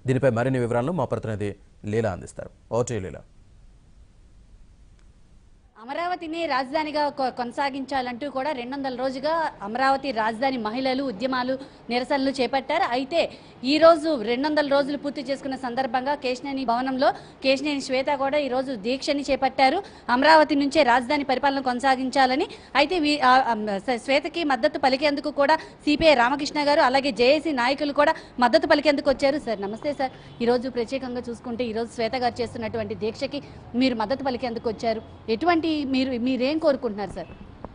దీనిపై మరిన్ని వివరాలను మా ప్రతినిధి లీలా అందిస్తారు ఓటే లీలా అమరావతిని రాజధానిగా కొ- కొనసాగించాలంటూ కూడా రెండు వందల రోజుగా అమరావతి రాజధాని మహిళలు ఉద్యమాలు నిరసనలు చేపట్టారు అయితే ఈ రోజు రెండు వందల రోజులు పూర్తి చేసుకున్న సందర్భంగా కేశినేని భవనంలో కేశినేని శ్వేత కూడా ఈ రోజు దీక్షని చేపట్టారు అమరావతి నుంచే రాజధాని పరిపాలన కొనసాగించాలని అయితే వీ- ఆ, ఆ, స- శ్వేతకి మద్దతు పలికేందుకు కూడా సిపిఐ రామకృష్ణ గారు అలాగే జేఏసీ నాయకులు కూడా మద్దతు పలికేందుకు వచ్చారు సార్ నమస్తే సార్ ఈ రోజు ప్రత్యేకంగా చూసుకుంటే ఈ రోజు శ్వేత గారు చేస్తున్నటువంటి దీక్షకి మీరు మద్దతు పలికేందుకు వచ్చారు ఎటువంటి మీరు మీరేం కోరుకుంటున్నారు సార్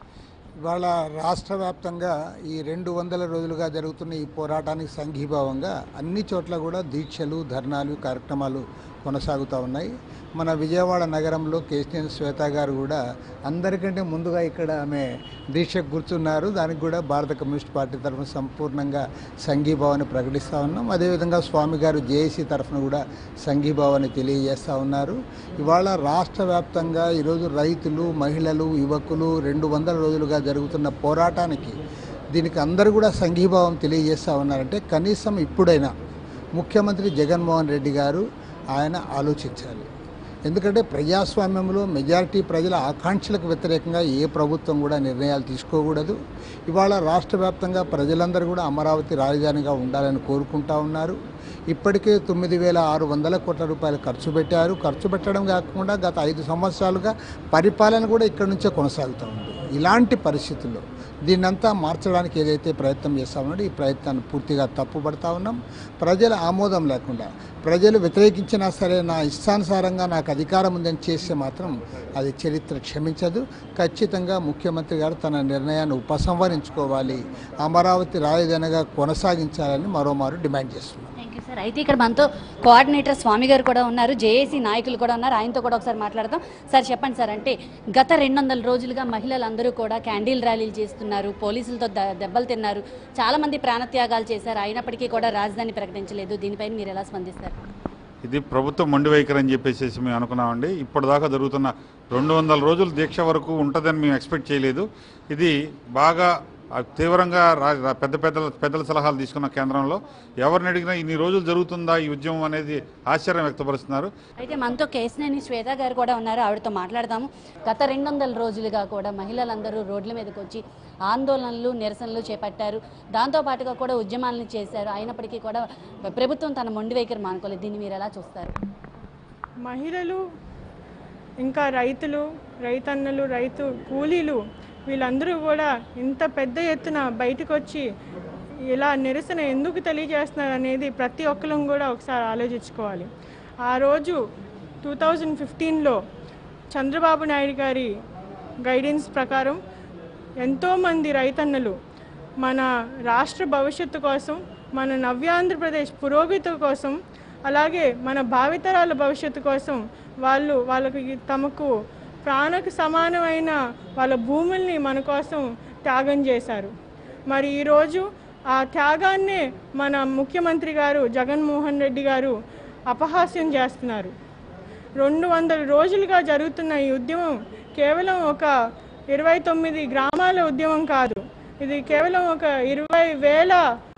ఇవాళ రాష్ట్ర వ్యాప్తంగా ఈ రెండు వందల రోజులుగా జరుగుతున్న ఈ పోరాటానికి సంఘీభావంగా అన్ని చోట్ల కూడా దీక్షలు ధర్నాలు కార్యక్రమాలు కొనసాగుతూ ఉన్నాయి మన విజయవాడ నగరంలో కేసీఎన్ శ్వేత గారు కూడా అందరికంటే ముందుగా ఇక్కడ ఆమె దీక్షకు కూర్చున్నారు దానికి కూడా భారత కమ్యూనిస్ట్ పార్టీ తరఫున సంపూర్ణంగా సంఘీభావాన్ని ప్రకటిస్తూ ఉన్నాం అదేవిధంగా స్వామి గారు జేఏసీ తరఫున కూడా సంఘీభావాన్ని తెలియజేస్తూ ఉన్నారు ఇవాళ రాష్ట్ర వ్యాప్తంగా ఈరోజు రైతులు మహిళలు యువకులు రెండు వందల రోజులుగా జరుగుతున్న పోరాటానికి దీనికి అందరూ కూడా సంఘీభావం తెలియజేస్తూ ఉన్నారంటే కనీసం ఇప్పుడైనా ముఖ్యమంత్రి జగన్మోహన్ రెడ్డి గారు ఆయన ఆలోచించాలి ఎందుకంటే ప్రజాస్వామ్యంలో మెజారిటీ ప్రజల ఆకాంక్షలకు వ్యతిరేకంగా ఏ ప్రభుత్వం కూడా నిర్ణయాలు తీసుకోకూడదు ఇవాళ రాష్ట్ర వ్యాప్తంగా ప్రజలందరూ కూడా అమరావతి రాజధానిగా ఉండాలని కోరుకుంటా ఉన్నారు ఇప్పటికే తొమ్మిది వేల ఆరు వందల కోట్ల రూపాయలు ఖర్చు పెట్టారు ఖర్చు పెట్టడం కాకుండా గత ఐదు సంవత్సరాలుగా పరిపాలన కూడా ఇక్కడి నుంచే కొనసాగుతూ ఉంది ఇలాంటి పరిస్థితుల్లో దీన్నంతా మార్చడానికి ఏదైతే ప్రయత్నం చేస్తా ఉన్నాడో ఈ ప్రయత్నాన్ని పూర్తిగా తప్పుపడతా ఉన్నాం ప్రజల ఆమోదం లేకుండా ప్రజలు వ్యతిరేకించినా సరే నా ఇష్టానుసారంగా నాకు అధికారం ఉందని చేస్తే మాత్రం అది చరిత్ర క్షమించదు ఖచ్చితంగా ముఖ్యమంత్రి గారు తన నిర్ణయాన్ని ఉపసంహరించుకోవాలి అమరావతి రాజధానిగా కొనసాగించాలని మరోమారు డిమాండ్ చేస్తున్నాం థ్యాంక్ యూ సార్ అయితే ఇక్కడ మనతో కోఆర్డినేటర్ స్వామి గారు కూడా ఉన్నారు జేఏసీ నాయకులు కూడా ఉన్నారు ఆయనతో కూడా ఒకసారి మాట్లాడదాం సార్ చెప్పండి సార్ అంటే గత రెండు వందల రోజులుగా మహిళలందరూ కూడా క్యాండిల్ ర్యాలీలు చేస్తున్నారు పోలీసులతో ద- దెబ్బలు తిన్నారు చాలా మంది ప్రాణత్యాగాలు చేశారు అయినప్పటికీ కూడా రాజధాని ప్రకటించలేదు దీనిపైన మీరు ఎలా స్పందిస్తారు ఇది ప్రభుత్వం మొండి వైఖరి అని చెప్పేసి మేము అనుకున్నామండి ఇప్పటిదాకా జరుగుతున్న రెండు వందల రోజుల దీక్ష వరకు ఉంటుందని మేము ఎక్స్పెక్ట్ చేయలేదు ఇది బాగా ఆ, తీవ్రంగా రా- రా- పెద్ద పెద్దల పెద్దల సలహాలు తీసుకున్న కేంద్రంలో ఎవరిని అడిగినా ఇన్ని రోజులు జరుగుతుందా ఈ ఉద్యమం అనేది ఆశ్చర్యం వ్యక్తపరుస్తున్నారు అయితే మనతో కేసినేని శ్వేత గారు కూడా ఉన్నారు ఆవిడతో మాట్లాడదాము గత రెండు వందల రోజులుగా కూడా మహిళలందరూ రోడ్ల మీదకి వచ్చి ఆందోళనలు నిరసనలు చేపట్టారు దాంతో పాటుగా కూడా ఉద్యమాలను చేశారు అయినప్పటికీ కూడా ప్రభుత్వం తన మొండి వైఖరి మానుకోలేదు దీన్ని మీరు ఎలా చూస్తారు మహిళలు ఇంకా రైతులు రైతన్నలు రైతు కూలీలు వీళ్ళందరూ కూడా ఇంత పెద్ద ఎత్తున బయటకు వచ్చి ఇలా నిరసన ఎందుకు తెలియజేస్తున్నారు అనేది ప్రతి ఒక్కరం కూడా ఒకసారి ఆలోచించుకోవాలి ఆ రోజు టూ థౌజండ్ ఫిఫ్టీన్లో చంద్రబాబు నాయుడు గారి గైడెన్స్ ప్రకారం ఎంతోమంది రైతన్నలు మన రాష్ట్ర భవిష్యత్తు కోసం మన నవ్యాంధ్రప్రదేశ్ పురోగతి కోసం అలాగే మన భావితరాల భవిష్యత్తు కోసం వాళ్ళు వాళ్ళకి తమకు ప్రాణకు సమానమైన వాళ్ళ భూముల్ని మన కోసం త్యాగం చేశారు మరి ఈరోజు ఆ త్యాగాన్నే మన ముఖ్యమంత్రి గారు జగన్మోహన్ రెడ్డి గారు అపహాస్యం చేస్తున్నారు రెండు వందల రోజులుగా జరుగుతున్న ఈ ఉద్యమం కేవలం ఒక ఇరవై తొమ్మిది గ్రామాల ఉద్యమం కాదు ఇది కేవలం ఒక ఇరవై వేల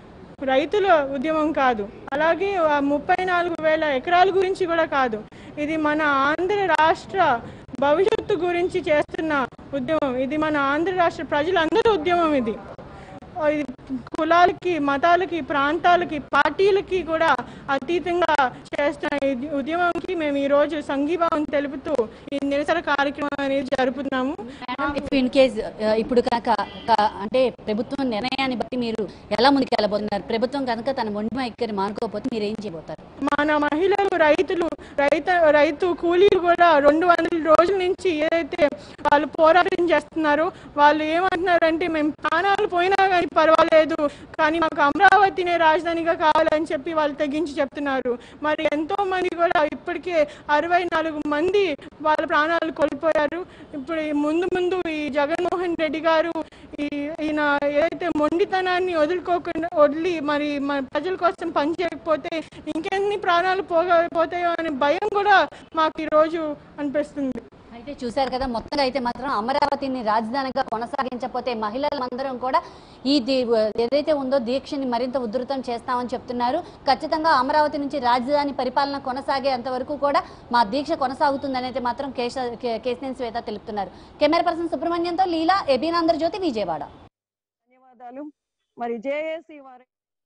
రైతుల ఉద్యమం కాదు అలాగే ఆ ముప్పై నాలుగు వేల ఎకరాల గురించి కూడా కాదు ఇది మన ఆంధ్ర రాష్ట్ర భవిష్యత్తు గురించి చేస్తున్న ఉద్యమం ఇది మన ఆంధ్ర రాష్ట్ర ప్రజలందరి ఉద్యమం ఇది ఇది కులాలకి మతాలకి ప్రాంతాలకి పార్టీలకి కూడా అతీతంగా చేస్తున్న ఈ ఉద్యమంకి మేము ఈ రోజు సంఘీభావం తెలుపుతూ ఈ నిరసన కార్యక్రమం అనేది జరుపుతున్నాము ఇఫ్ ఇన్ కేస్ ఇప్పుడు కనుక క- అంటే ప్రభుత్వం నిర్ణయాన్ని బట్టి మీరు ఎలా ముందుకు వెళ్ళబోతున్నారు ప్రభుత్వం కనుక తన మొండి వైఖరి మానుకోకపోతే మీరు ఏం చేయబోతారు మన మహిళలు రైతులు రైత రైతు కూలీలు కూడా రెండు వందల రోజుల నుంచి ఏదైతే వాళ్ళు పోరాటం చేస్తున్నారో వాళ్ళు ఏమంటున్నారంటే మేము ప్రాణాలు పోయినా కానీ పర్వాలేదు కానీ మాకు అమరావతినే రాజధానిగా కావాలని చెప్పి వాళ్ళు తెగించి చెప్తున్నారు మరి ఎంతో మంది కూడా ఇప్పటికే అరవై నాలుగు మంది వాళ్ళ ప్రాణాలు కోల్పోయారు ఇప్పుడు ఈ ముందు ముందు ఈ జగన్మోహన్ రెడ్డి గారు ఈ ఈయన ఏదైతే మొండితనాన్ని వదులుకోకుండా వదిలి మరి మన ప్రజల కోసం పనిచేయకపోతే ఇంకెన్ని ప్రాణాలు పోగా పోతాయో అనే భయం కూడా మాకు ఈ రోజు అనిపిస్తుంది అయితే అయితే చూశారు కదా మొత్తంగా అయితే మాత్రం అమరావతిని రాజధానిగా కొనసాగించకపోతే మహిళలందరం కూడా ఈ దీ- ఏదైతే ఉందో దీక్షని మరింత ఉధృతం చేస్తామని చెప్తున్నారు ఖచ్చితంగా అమరావతి నుంచి రాజధాని పరిపాలన కొనసాగేంత వరకు కూడా మా దీక్ష కొనసాగుతుందని అయితే మాత్రం కేశ కే- కేశినేని శ్వేత తెలుపుతున్నారు కెమెరా పర్సన్ సుబ్రహ్మణ్యంతో లీలా ఎబీన్ ఆంధ్రజ్యోతి విజయవాడ ధన్యవాదాలు మరి జేఏసీ వారి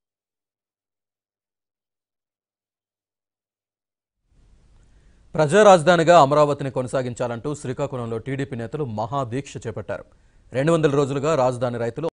ప్రజా రాజధానిగా అమరావతిని కొనసాగించాలంటూ శ్రీకాకుళంలో టీడీపీ నేతలు మహాదీక్ష చేపట్టారు రెండు వందల రోజులుగా రాజధాని రైతులు